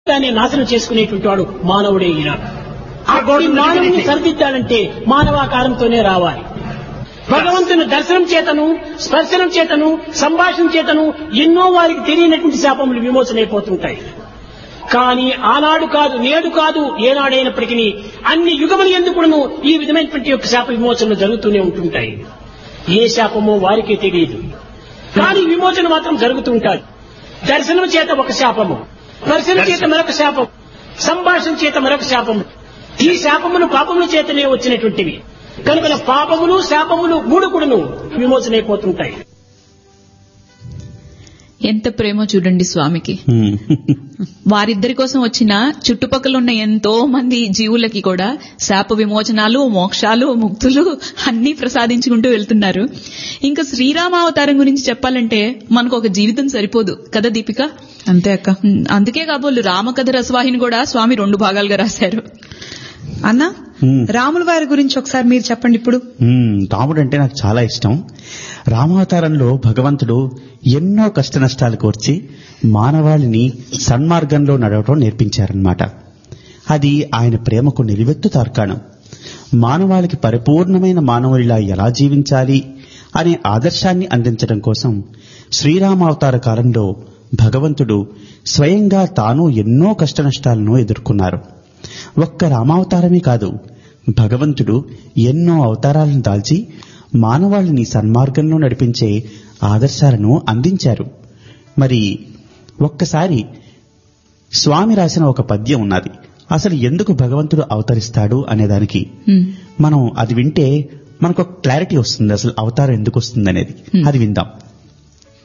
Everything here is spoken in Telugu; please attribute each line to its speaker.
Speaker 1: దాన్ని నాశనం చేసుకునేటువంటి వాడు మానవుడే ఈనాడు అట్టి మానవుని సరిదిద్దాలంటే మానవాకారంతోనే రావాలి భగవంతుని దర్శనం చేతను స్పర్శనం చేతను సంభాషణ చేతను ఎన్నో వారికి తెలియనటువంటి శాపములు విమోచనైపోతుంటాయి కానీ ఆనాడు కాదు నేడు కాదు ఏనాడైనప్పటికీ అన్ని యుగములు ఎందుకును ఈ విధమైనటువంటి యొక్క శాప విమోచనలు జరుగుతూనే ఉంటుంటాయి ఏ శాపమో వారికే తెలియదు కానీ విమోచన మాత్రం జరుగుతుంటాయి దర్శనం చేత ఒక శాపము స్పర్శన చేత మరొక శాపం సంభాషణ చేత మరొక శాపము ఈ శాపములు పాపముల చేతనే వచ్చినటువంటివి కనుక పాపములు శాపములు మూడు కూడాను విమోచనైపోతుంటాయి
Speaker 2: ఎంత ప్రేమో చూడండి స్వామికి వారిద్దరి కోసం వచ్చిన చుట్టుపక్కల ఉన్న ఎంతో మంది జీవులకి కూడా శాప విమోచనాలు మోక్షాలు ముక్తులు అన్ని ప్రసాదించుకుంటూ వెళ్తున్నారు ఇంకా శ్రీరామావతారం గురించి చెప్పాలంటే మనకు ఒక జీవితం సరిపోదు కదా దీపిక
Speaker 3: అంతే అక్క
Speaker 2: ఉమ్, అందుకే కాబోలు రామకథ రసవాహిని కూడా స్వామి రెండు భాగాలుగా రాశారు
Speaker 3: అన్న
Speaker 4: హ్మ్.
Speaker 3: రాముల వారి గురించి ఒకసారి మీరు చెప్పండి ఇప్పుడు
Speaker 4: మ్మ్, రాముడు అంటే నాకు చాలా ఇష్టం రామావతారంలో భగవంతుడు ఎన్నో కష్ట నష్టాలు కోర్చి మానవాళిని సన్మార్గంలో నడవటం నేర్పించారన్నమాట అది ఆయన ప్రేమకు నిలువెత్తు తార్కాణం మానవాళికి పరిపూర్ణమైన మానవుడిలా ఎలా జీవించాలి అనే ఆదర్శాన్ని అందించడం కోసం శ్రీరామావతార కాలంలో భగవంతుడు స్వయంగా తాను ఎన్నో కష్ట నష్టాలను ఎదుర్కొన్నారు ఒక్క రామావతారమే కాదు భగవంతుడు ఎన్నో అవతారాలను దాల్చి మానవాళిని సన్మార్గంలో నడిపించే ఆదర్శాలను అందించారు మరి ఒక్కసారి స్వామి రాసిన ఒక పద్యం ఉన్నది అసలు ఎందుకు భగవంతుడు అవతరిస్తాడు అనేదానికి
Speaker 2: ఉమ్,
Speaker 4: మనం అది వింటే మనకు ఒక క్లారిటీ వస్తుంది అసలు అవతారం ఎందుకు వస్తుంది అనేది అది విందాం